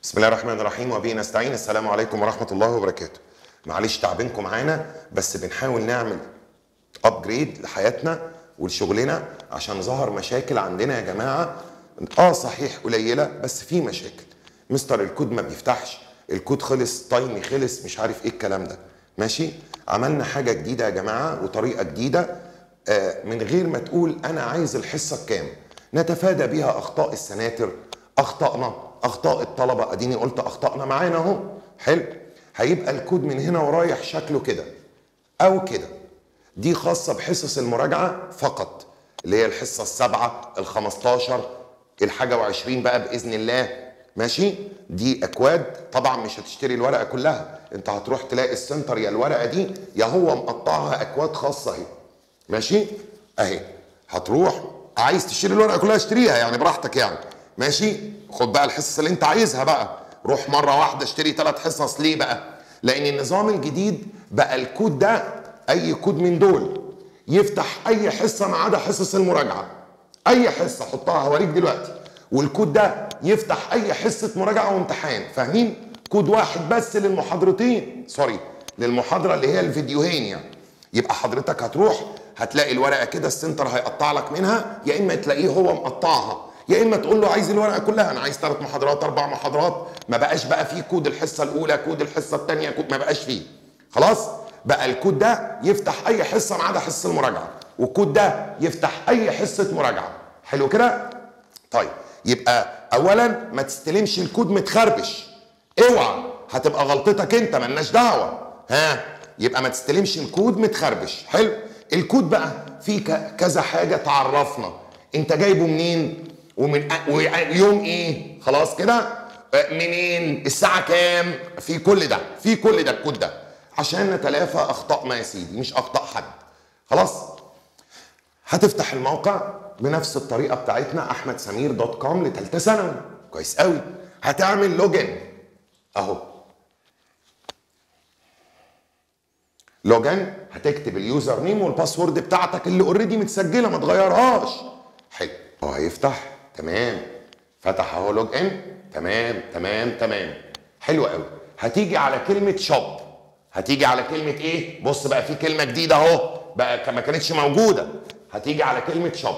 بسم الله الرحمن الرحيم وبه نستعين السلام عليكم ورحمه الله وبركاته معلش تعبينكم معانا بس بنحاول نعمل ابجريد لحياتنا ولشغلنا عشان ظهر مشاكل عندنا يا جماعه اه صحيح قليله بس في مشاكل مستر الكود ما بيفتحش الكود خلص تايمي خلص مش عارف ايه الكلام ده ماشي عملنا حاجه جديده يا جماعه وطريقه جديده آه من غير ما تقول انا عايز الحصه بكام نتفادى بيها اخطاء السناتر اخطائنا اخطاء الطلبه اديني قلت اخطائنا معانا اهو حلو هيبقى الكود من هنا ورايح شكله كده او كده دي خاصه بحصص المراجعه فقط اللي هي الحصه السابعه ال15 الحاجه وعشرين بقى باذن الله ماشي دي اكواد طبعا مش هتشتري الورقه كلها انت هتروح تلاقي السنتر يا الورقه دي يا هو مقطعها اكواد خاصه اهي ماشي اهي هتروح عايز تشتري الورقه كلها اشتريها يعني براحتك يعني ماشي خد بقى الحصص اللي انت عايزها بقى روح مره واحده اشتري ثلاث حصص ليه بقى لان النظام الجديد بقى الكود ده اي كود من دول يفتح اي حصه ما عدا حصص المراجعه اي حصه حطها هوريك دلوقتي والكود ده يفتح اي حصه مراجعه وامتحان فاهمين كود واحد بس للمحاضرتين سوري للمحاضره اللي هي الفيديوهين يعني يبقى حضرتك هتروح هتلاقي الورقه كده السنتر هيقطع لك منها يا اما تلاقيه هو مقطعها يا اما تقول له عايز الورقه كلها انا عايز ثلاث محاضرات اربع محاضرات ما بقاش بقى فيه كود الحصه الاولى كود الحصه الثانيه كود ما بقاش فيه خلاص بقى الكود ده يفتح اي حصه ما عدا حصه المراجعه والكود ده يفتح اي حصه مراجعه حلو كده طيب يبقى اولا ما تستلمش الكود متخربش اوعى هتبقى غلطتك انت ملناش دعوه ها يبقى ما تستلمش الكود متخربش حلو الكود بقى فيه كذا حاجه تعرفنا انت جايبه منين ومن يوم ايه خلاص كده منين الساعه كام في كل ده في كل ده الكود ده عشان نتلافى اخطائنا يا سيدي مش اخطاء حد خلاص هتفتح الموقع بنفس الطريقه بتاعتنا احمد سمير دوت كوم لثالثه ثانوي كويس قوي هتعمل لوجن اهو لوجن هتكتب اليوزر نيم والباسورد بتاعتك اللي اوريدي متسجله ما تغيرهاش حلو هو هيفتح تمام فتح اهو لوج ان تمام تمام تمام حلو قوي هتيجي على كلمه شوب هتيجي على كلمه ايه بص بقى في كلمه جديده اهو بقى ما كانتش موجوده هتيجي على كلمه شوب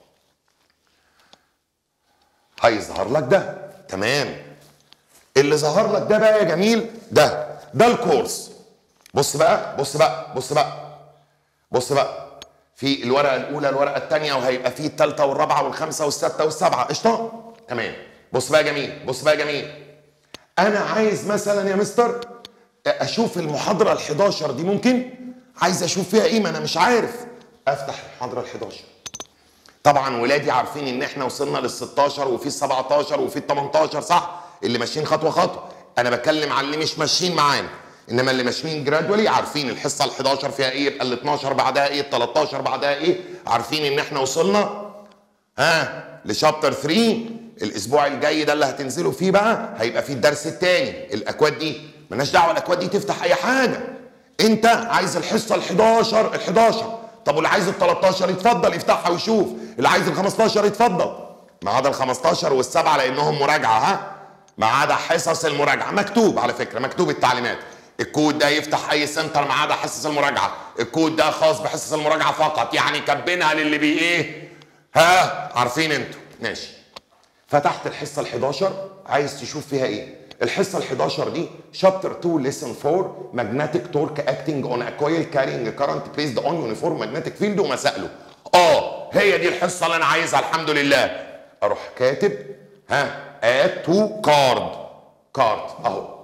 هيظهر لك ده تمام اللي ظهر لك ده بقى يا جميل ده ده الكورس بص بقى بص بقى بص بقى بص بقى في الورقه الاولى الورقه الثانيه وهيبقى في الثالثه والرابعه والخامسه والسادسه والسابعه قشطه تمام بص بقى جميل بص بقى جميل انا عايز مثلا يا مستر اشوف المحاضره ال11 دي ممكن عايز اشوف فيها ايه ما انا مش عارف افتح المحاضره ال11 طبعا ولادي عارفين ان احنا وصلنا لل16 وفي ال17 وفي ال18 صح اللي ماشيين خطوه خطوه انا بتكلم على اللي مش ماشيين معانا انما اللي ماشيين جرادولي عارفين الحصه ال11 فيها ايه يبقى ال12 بعدها ايه ال13 بعدها ايه عارفين ان احنا وصلنا ها لشابتر 3 الاسبوع الجاي ده اللي هتنزلوا فيه بقى هيبقى فيه الدرس الثاني الاكواد دي مالناش دعوه الاكواد دي تفتح اي حاجه انت عايز الحصه ال11 ال11 طب واللي عايز ال13 يتفضل يفتحها ويشوف اللي عايز ال15 يتفضل ما عدا ال15 والسبعه لانهم مراجعه ها ما عدا حصص المراجعه مكتوب على فكره مكتوب التعليمات الكود ده يفتح اي سنتر ما عدا حصص المراجعه الكود ده خاص بحصص المراجعه فقط يعني كبنها للي بي ايه ها عارفين انتوا ماشي فتحت الحصه ال11 عايز تشوف فيها ايه الحصه ال11 دي شابتر 2 ليسن 4 ماجنتيك تورك اكتنج اون ا كويل كارينج كارنت بيزد اون يونيفورم ماجنتيك فيلد ومسائله اه هي دي الحصه اللي انا عايزها الحمد لله اروح كاتب ها اد تو كارد كارد اهو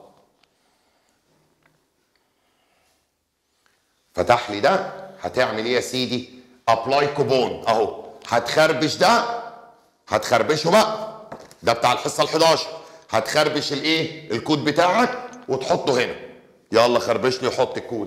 فتح لي ده هتعمل ايه يا سيدي ابلاي كوبون اهو هتخربش ده هتخربشه بقى ده بتاع الحصه ال11 هتخربش الايه الكود بتاعك وتحطه هنا يلا خربش لي وحط الكود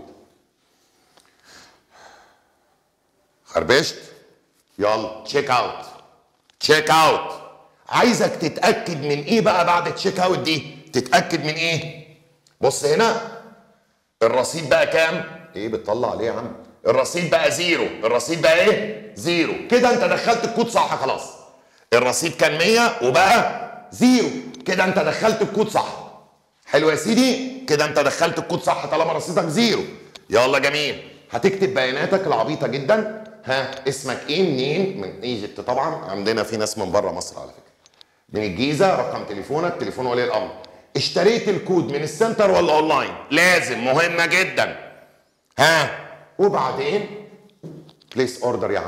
خربشت يلا تشيك اوت تشيك اوت عايزك تتاكد من ايه بقى بعد تشيك اوت دي تتاكد من ايه بص هنا الرصيد بقى كام ايه بتطلع ليه يا عم الرصيد بقى زيرو الرصيد بقى ايه زيرو كده انت دخلت الكود صح خلاص الرصيد كان 100 وبقى زيرو كده انت دخلت الكود صح حلو يا سيدي كده انت دخلت الكود صح طالما رصيدك زيرو يلا جميل هتكتب بياناتك العبيطه جدا ها اسمك ايه منين من ايجيبت طبعا عندنا في ناس من بره مصر على فكره من الجيزه رقم تليفونك تليفون ولي الامر اشتريت الكود من السنتر ولا اونلاين لازم مهمه جدا ها وبعدين بليس اوردر يا عم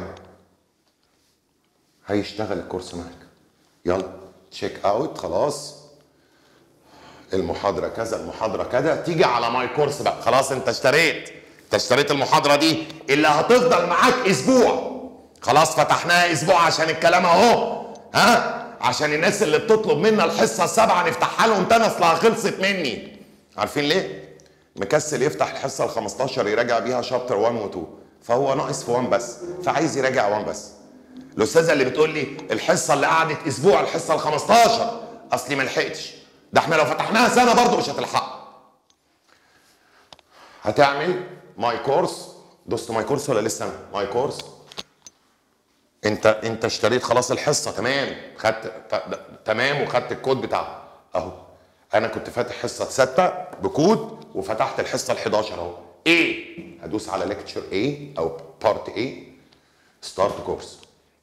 هيشتغل الكورس معاك يلا تشيك اوت خلاص المحاضرة كذا المحاضرة كذا تيجي على ماي كورس بقى خلاص انت اشتريت انت اشتريت المحاضرة دي اللي هتفضل معاك اسبوع خلاص فتحناها اسبوع عشان الكلام اهو ها عشان الناس اللي بتطلب منا الحصة السابعة نفتحها لهم تاني اصلها خلصت مني عارفين ليه؟ مكسل يفتح الحصة ال 15 يراجع بيها شابتر 1 و 2 فهو ناقص في 1 بس فعايز يراجع 1 بس الاستاذه اللي بتقول لي الحصه اللي قعدت اسبوع الحصه ال 15 اصلي ما لحقتش ده احنا لو فتحناها سنه برضه مش هتلحق هتعمل ماي كورس دوست ماي كورس ولا لسه ماي كورس انت انت اشتريت خلاص الحصه تمام خدت ت- تمام وخدت الكود بتاعها اهو انا كنت فاتح حصه 6 بكود وفتحت الحصه ال 11 اهو ايه هدوس على ليكتشر ايه او بارت ايه ستارت كورس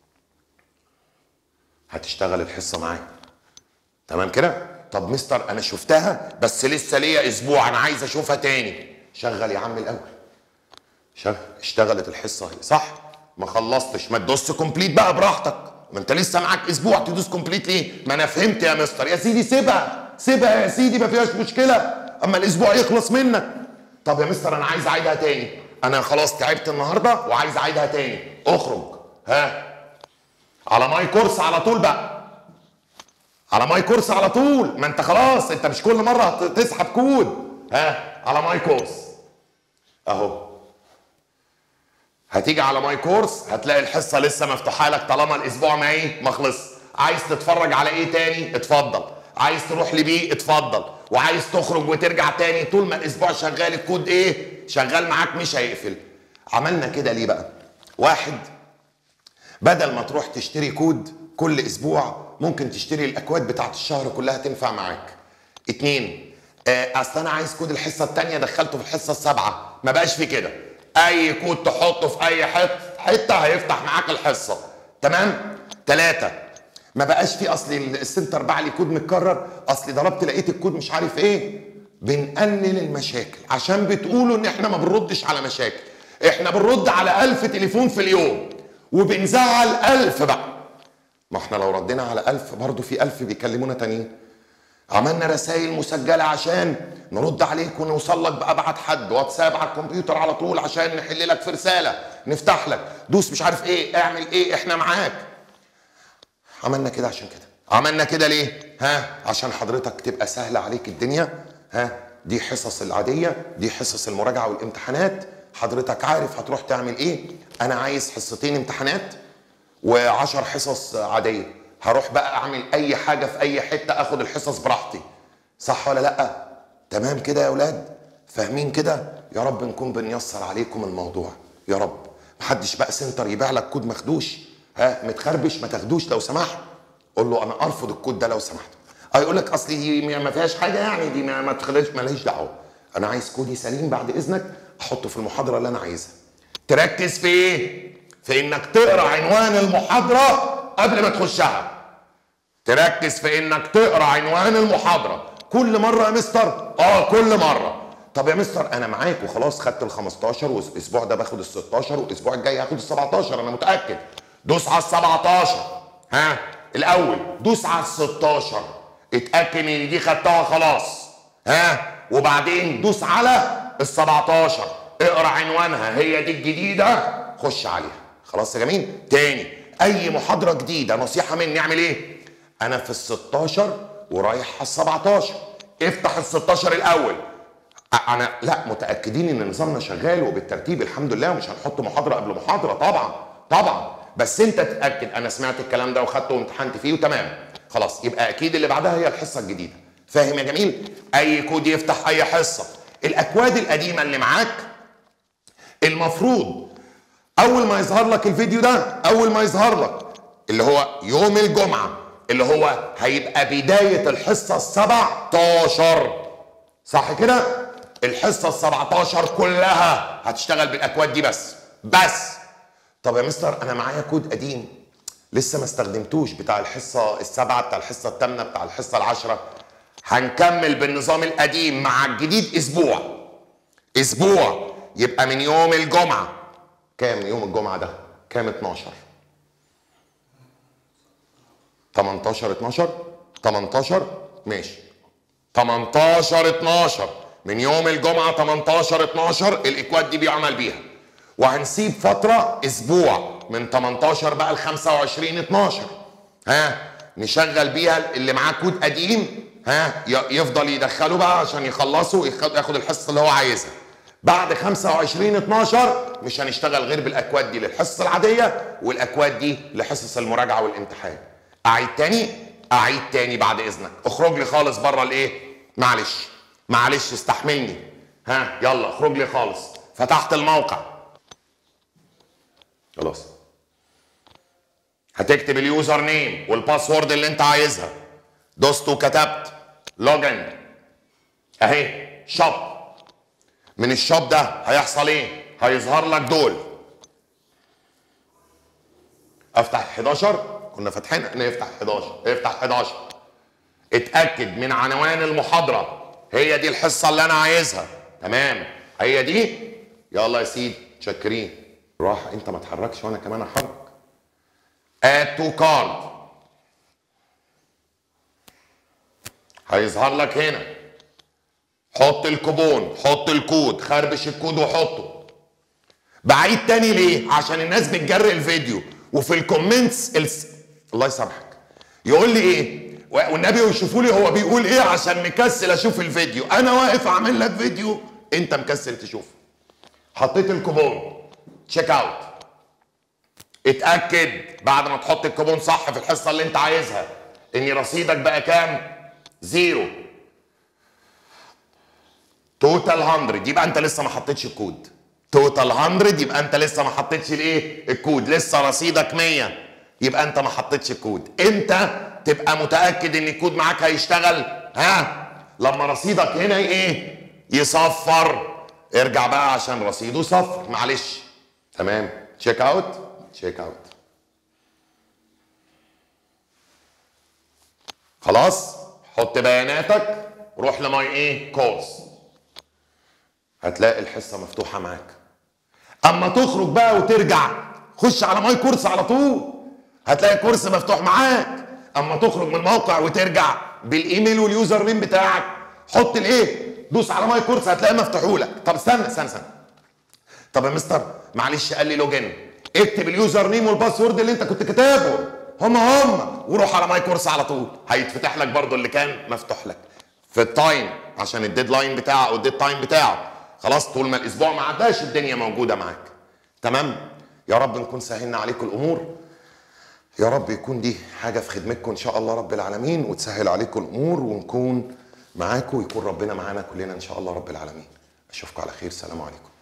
هتشتغل الحصه معايا تمام كده طب مستر انا شفتها بس لسه ليا اسبوع انا عايز اشوفها تاني شغل يا عم الاول شغل اشتغلت الحصه هي صح ما خلصتش ما تدوس كومبليت بقى براحتك ما انت لسه معاك اسبوع تدوس كومبليت ليه ما انا فهمت يا مستر يا سيدي سيبها سيبها يا سيدي ما فيهاش مشكله اما الاسبوع يخلص منك طب يا مستر انا عايز اعيدها تاني انا خلاص تعبت النهارده وعايز اعيدها تاني اخرج ها على ماي كورس على طول بقى على ماي كورس على طول ما انت خلاص انت مش كل مره هت- تسحب كود ها على ماي كورس اهو هتيجي على ماي كورس هتلاقي الحصه لسه مفتوحه لك طالما الاسبوع ما ايه ما خلص عايز تتفرج على ايه تاني اتفضل عايز تروح لبيه اتفضل وعايز تخرج وترجع تاني طول ما الاسبوع شغال الكود ايه شغال معاك مش هيقفل عملنا كده ليه بقى واحد بدل ما تروح تشتري كود كل اسبوع ممكن تشتري الاكواد بتاعت الشهر كلها تنفع معاك اتنين آه، اصل انا عايز كود الحصه التانية دخلته في الحصه السابعه ما بقاش في كده اي كود تحطه في اي حته حته هيفتح معاك الحصه تمام تلاتة ما بقاش في اصل السنتر باع لي كود متكرر اصل ضربت لقيت الكود مش عارف ايه بنقلل المشاكل عشان بتقولوا ان احنا ما بنردش على مشاكل احنا بنرد على ألف تليفون في اليوم وبنزعل ألف بقى ما احنا لو ردينا على ألف برضه في ألف بيكلمونا تانيين عملنا رسائل مسجلة عشان نرد عليك ونوصل لك بأبعد حد واتساب على الكمبيوتر على طول عشان نحل لك في رسالة نفتح لك دوس مش عارف ايه اعمل ايه احنا معاك عملنا كده عشان كده عملنا كده ليه ها عشان حضرتك تبقى سهلة عليك الدنيا ها دي حصص العادية دي حصص المراجعة والامتحانات حضرتك عارف هتروح تعمل ايه انا عايز حصتين امتحانات وعشر حصص عادية هروح بقى اعمل اي حاجة في اي حتة اخد الحصص براحتي صح ولا لا تمام كده يا اولاد فاهمين كده يا رب نكون بنيسر عليكم الموضوع يا رب محدش بقى سنتر يبيع لك كود مخدوش ها متخربش ما تاخدوش لو سمحت قول له انا ارفض الكود ده لو سمحت اه يقول لك اصل دي ما فيهاش حاجه يعني دي ما, ما تخليش ماليش دعوه انا عايز كودي سليم بعد اذنك احطه في المحاضره اللي انا عايزها تركز في ايه في انك تقرا عنوان المحاضره قبل ما تخشها تركز في انك تقرا عنوان المحاضره كل مره يا مستر اه كل مره طب يا مستر انا معاك وخلاص خدت ال 15 والاسبوع ده باخد ال 16 والاسبوع الجاي هاخد ال 17 انا متاكد دوس على ال 17 ها الاول دوس على ال 16 اتاكد ان دي خدتها خلاص ها وبعدين دوس على ال 17 اقرا عنوانها هي دي الجديده خش عليها خلاص يا جميل تاني اي محاضره جديده نصيحه مني اعمل ايه انا في ال 16 ورايح على ال 17 افتح ال 16 الاول انا لا متاكدين ان نظامنا شغال وبالترتيب الحمد لله ومش هنحط محاضره قبل محاضره طبعا طبعا بس انت تتاكد انا سمعت الكلام ده وخدته وامتحنت فيه وتمام خلاص يبقى اكيد اللي بعدها هي الحصه الجديده فاهم يا جميل اي كود يفتح اي حصه الاكواد القديمه اللي معاك المفروض اول ما يظهر لك الفيديو ده اول ما يظهر لك اللي هو يوم الجمعه اللي هو هيبقى بدايه الحصه ال 17 صح كده الحصه ال 17 كلها هتشتغل بالاكواد دي بس بس طب يا مستر انا معايا كود قديم لسه ما استخدمتوش بتاع الحصه السابعه بتاع الحصه الثامنه بتاع الحصه العاشره هنكمل بالنظام القديم مع الجديد اسبوع اسبوع يبقى من يوم الجمعه كام يوم الجمعه ده كام 12 18 12 18 ماشي 18 12 من يوم الجمعه 18 12 الاكواد دي بيعمل بيها وهنسيب فتره اسبوع من 18 بقى ل 25 12 ها نشغل بيها اللي معاه كود قديم ها ي- يفضل يدخله بقى عشان يخلصوا ياخد ياخد الحصه اللي هو عايزها بعد 25 12 مش هنشتغل غير بالاكواد دي للحصص العاديه والاكواد دي لحصص المراجعه والامتحان اعيد تاني اعيد تاني بعد اذنك اخرج لي خالص بره الايه معلش معلش استحملني ها يلا اخرج لي خالص فتحت الموقع خلاص هتكتب اليوزر نيم والباسورد اللي انت عايزها دوست وكتبت لوجن اهي شوب من الشوب ده هيحصل ايه هيظهر لك دول افتح 11 كنا فاتحين نفتح 11 افتح 11 اتاكد من عنوان المحاضره هي دي الحصه اللي انا عايزها تمام هي دي يلا يا سيدي شاكرين راح انت ما تحركش وانا كمان احرك اد تو كارد هيظهر لك هنا حط الكوبون حط الكود خربش الكود وحطه بعيد تاني ليه عشان الناس بتجري الفيديو وفي الكومنتس الس... الله يسامحك يقول لي ايه والنبي يشوفوا لي هو بيقول ايه عشان مكسل اشوف الفيديو انا واقف اعمل لك فيديو انت مكسل تشوفه حطيت الكوبون تشيك اوت اتاكد بعد ما تحط الكوبون صح في الحصه اللي انت عايزها ان رصيدك بقى كام زيرو توتال 100 يبقى انت لسه ما حطيتش الكود توتال 100 يبقى انت لسه ما حطيتش الايه الكود لسه رصيدك 100 يبقى انت ما حطيتش الكود امتى تبقى متاكد ان الكود معاك هيشتغل ها لما رصيدك هنا ايه يصفر ارجع بقى عشان رصيده صفر معلش تمام تشيك اوت تشيك اوت خلاص حط بياناتك روح لماي ايه كورس هتلاقي الحصه مفتوحه معاك اما تخرج بقى وترجع خش على ماي كورس على طول هتلاقي الكورس مفتوح معاك اما تخرج من الموقع وترجع بالايميل واليوزر نيم بتاعك حط الايه دوس على ماي كورس هتلاقيه مفتوحولك طب استنى استنى استنى طب يا مستر معلش قال لي لوجن اكتب اليوزر نيم والباسورد اللي انت كنت كاتبهم هم هم وروح على ماي كورس على طول هيتفتح لك برضو اللي كان مفتوح لك في التايم عشان الديدلاين بتاعه او الديد تايم بتاعه خلاص طول ما الاسبوع ما عداش الدنيا موجوده معاك تمام يا رب نكون سهلنا عليكم الامور يا رب يكون دي حاجه في خدمتكم ان شاء الله رب العالمين وتسهل عليكم الامور ونكون معاكم ويكون ربنا معانا كلنا ان شاء الله رب العالمين اشوفكم على خير سلام عليكم